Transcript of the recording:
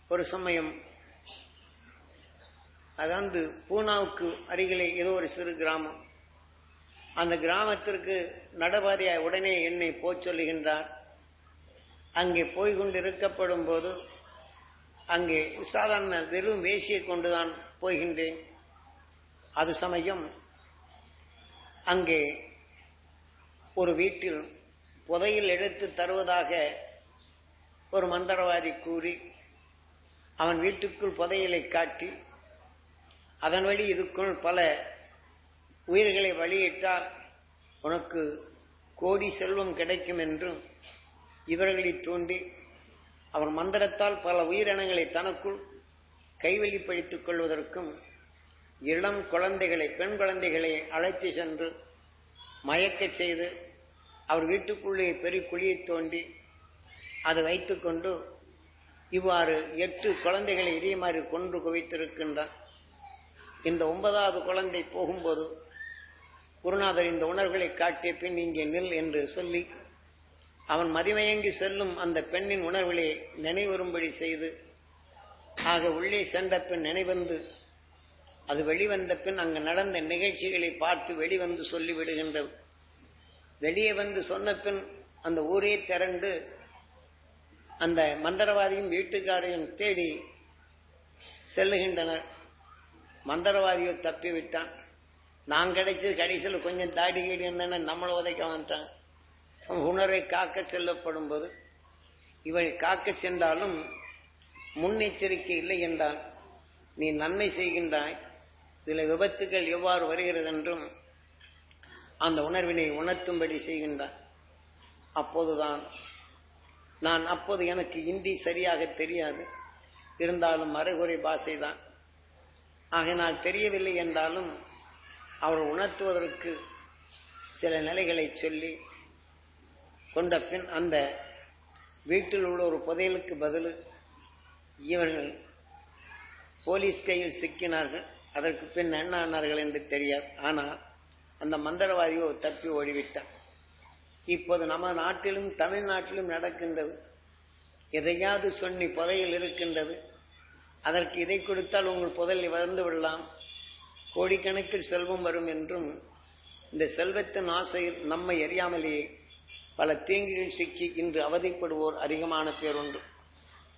ஒரு சமயம் அதாவது பூனாவுக்கு அருகிலே ஏதோ ஒரு சிறு கிராமம் அந்த கிராமத்திற்கு நடபாதையா உடனே என்னை போச் சொல்லுகின்றார் அங்கே போய் கொண்டிருக்கப்படும் போது அங்கே சாதாரண வெறும் வேசியை கொண்டுதான் போகின்றேன் அது சமயம் அங்கே ஒரு வீட்டில் புதையில் எடுத்து தருவதாக ஒரு மந்திரவாதி கூறி அவன் வீட்டுக்குள் புதையலை காட்டி அதன் வழி இதுக்குள் பல உயிர்களை வழியிட்டால் உனக்கு கோடி செல்வம் கிடைக்கும் என்றும் இவர்களை தூண்டி அவர் மந்திரத்தால் பல உயிரினங்களை தனக்குள் கைவெளிப்படுத்திக் கொள்வதற்கும் இளம் குழந்தைகளை பெண் குழந்தைகளை அழைத்து சென்று மயக்கச் செய்து அவர் வீட்டுக்குள்ளே பெரிய குழியை தோண்டி அதை வைத்துக்கொண்டு இவ்வாறு எட்டு குழந்தைகளை இதேமாதிரி கொன்று குவித்திருக்கின்றார் இந்த ஒன்பதாவது குழந்தை போகும்போது குருநாதர் இந்த உணர்வுகளை காட்டிய பின் இங்கே நில் என்று சொல்லி அவன் மதிமயங்கி செல்லும் அந்த பெண்ணின் உணர்வுகளை நினைவரும்படி செய்து ஆக உள்ளே சென்ற பின் நினைவந்து அது வெளிவந்த பின் அங்கு நடந்த நிகழ்ச்சிகளை பார்த்து வெளிவந்து சொல்லிவிடுகின்றது வெளியே வந்து சொன்ன பின் அந்த ஊரே திரண்டு அந்த மந்திரவாதியும் வீட்டுக்காரையும் தேடி செல்லுகின்றனர் மந்திரவாதியோ தப்பி விட்டான் நான் கிடைச்சது கடைசியில் கொஞ்சம் தாடி கீடி இருந்தேன்னா நம்மளை உதைக்க வந்துட்டாங்க உணர்வை காக்க செல்லப்படும் போது இவனை காக்க சென்றாலும் முன்னெச்சரிக்கை இல்லை என்றால் நீ நன்மை செய்கின்றாய் இதில் விபத்துகள் எவ்வாறு வருகிறது என்றும் அந்த உணர்வினை உணர்த்தும்படி செய்கின்றான் அப்போதுதான் நான் அப்போது எனக்கு இந்தி சரியாக தெரியாது இருந்தாலும் மறைகுறை பாஷை தான் ஆகையினால் தெரியவில்லை என்றாலும் அவர் உணர்த்துவதற்கு சில நிலைகளை சொல்லி கொண்ட பின் அந்த வீட்டில் உள்ள ஒரு புதையலுக்கு பதில் இவர்கள் போலீஸ் கையில் சிக்கினார்கள் அதற்கு பின் என்ன ஆனார்கள் என்று தெரியாது ஆனால் அந்த மந்திரவாதியோ தப்பி ஓடிவிட்டான் இப்போது நம்ம நாட்டிலும் தமிழ்நாட்டிலும் நடக்கின்றது எதையாவது சொன்னி புதையில் இருக்கின்றது அதற்கு இதை கொடுத்தால் உங்கள் புதையல் வளர்ந்து விடலாம் கோடிக்கணக்கில் செல்வம் வரும் என்றும் இந்த செல்வத்தின் ஆசையில் நம்மை அறியாமலேயே பல தீங்குகள் சிக்கி இன்று அவதிப்படுவோர் அதிகமான பேர் உண்டு